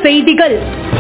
செய்திகள்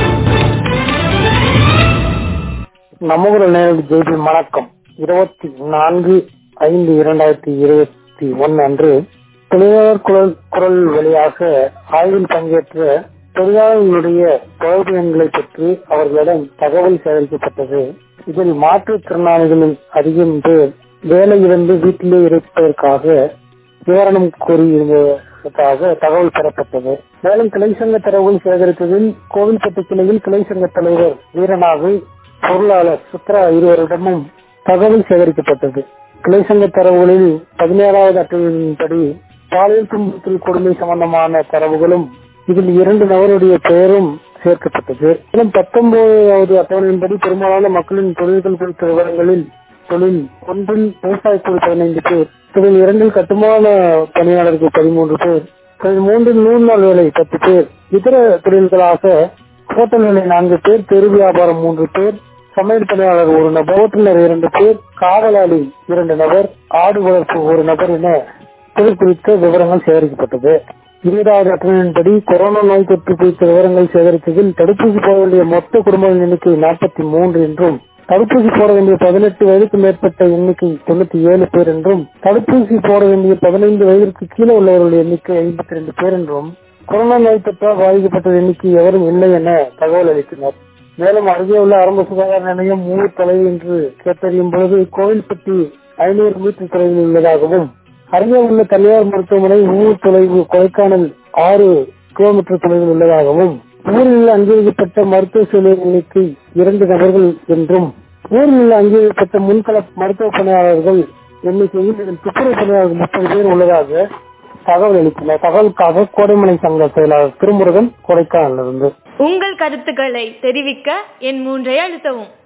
நம்முடைய நேரடி ஜெய்பி வணக்கம் இருபத்தி நான்கு ஐந்து இரண்டாயிரத்தி இருபத்தி ஒன்னு அன்று தொழிலாளர் குரல் குரல் வழியாக ஆய்வில் பங்கேற்ற தொழிலாளர்களுடைய தொடர்பு எண்களை பற்றி அவர்களிடம் தகவல் சேகரிக்கப்பட்டது இதில் மாற்றுத்திறனாளிகளில் அதிகம் பேர் வேலையிலிருந்து வீட்டிலே இருப்பதற்காக விவரணம் கூறியிருந்ததாக தகவல் பெறப்பட்டது மேலும் கிளை சங்க தரவுகள் சேகரித்ததில் கோவில்பட்டு கிளையில் கிளை சங்க தலைவர் வீரநாகு பொருளாளர் சுத்ரா இருவரிடமும் தகவல் சேகரிக்கப்பட்டது கிளை சங்க தரவுகளில் பதினேழாவது அட்டவணையின்படி பாலியல் துன்புறுத்தல் கொடுமை சம்பந்தமான தரவுகளும் இதில் இரண்டு நபருடைய பெயரும் சேர்க்கப்பட்டது மேலும் பத்தொன்பதாவது அட்டவணையின்படி பெரும்பாலான மக்களின் தொழில்கள் குறித்த விவரங்களில் தொழில் ஒன்றில் விவசாய குழு பதினைந்து பேர் தொழில் இரண்டில் கட்டுமான பணியாளர்கள் பதிமூன்று பேர் தொழில் மூன்றில் நூறு நாள் வேலை பத்து பேர் இதர தொழில்களாக ஹோட்டல் வேலை நான்கு பேர் தெரு வியாபாரம் மூன்று பேர் சமையல் பணியாளர் ஒரு நபர் ஓட்டுநர் இரண்டு பேர் காவலாளி இரண்டு நபர் ஆடு வளர்ப்பு ஒரு நபர் என தொழில் குறித்த விவரங்கள் சேகரிக்கப்பட்டது இருபதாவது அட்டவணையின்படி கொரோனா நோய் தொற்று குறித்த விவரங்கள் சேகரித்ததில் தடுப்பூசி போட வேண்டிய மொத்த குடும்பங்களின் எண்ணிக்கை நாற்பத்தி மூன்று என்றும் தடுப்பூசி போட வேண்டிய பதினெட்டு வயதுக்கு மேற்பட்ட எண்ணிக்கை தொண்ணூத்தி ஏழு பேர் என்றும் தடுப்பூசி போட வேண்டிய பதினைந்து வயதிற்கு கீழே உள்ளவர்களுடைய எண்ணிக்கை ஐம்பத்தி ரெண்டு பேர் என்றும் கொரோனா நோய் தொற்றால் பாதிக்கப்பட்ட எண்ணிக்கை எவரும் இல்லை என தகவல் அளித்தனர் மேலும் அருகே உள்ள ஆரம்ப சுகாதார நிலையம் மூணு தொலைவு என்று கேட்டறியும் பொழுது கோவில்பட்டி ஐநூறு மீட்டர் தொலைவில் உள்ளதாகவும் அருகே உள்ள தனியார் மருத்துவமனை ஊர் தொலைவு கொடைக்கானல் ஆறு கிலோமீட்டர் தொலைவில் உள்ளதாகவும் ஊரில் அங்கீகரிக்கப்பட்ட மருத்துவ சேவை எண்ணிக்கை இரண்டு நபர்கள் என்றும் ஊரில் அங்கீகரிக்கப்பட்ட முன்கள மருத்துவ பணியாளர்கள் எண்ணிக்கையில் இதில் துப்புரவு பணியாளர்கள் முப்பது பேர் உள்ளதாக தகவல் அளித்தனர் தகவலுக்காக கோடைமலை சங்க செயலாளர் திருமுருகன் கொடைக்கானலிருந்து உங்கள் கருத்துக்களை தெரிவிக்க என் மூன்றை அழுத்தவும்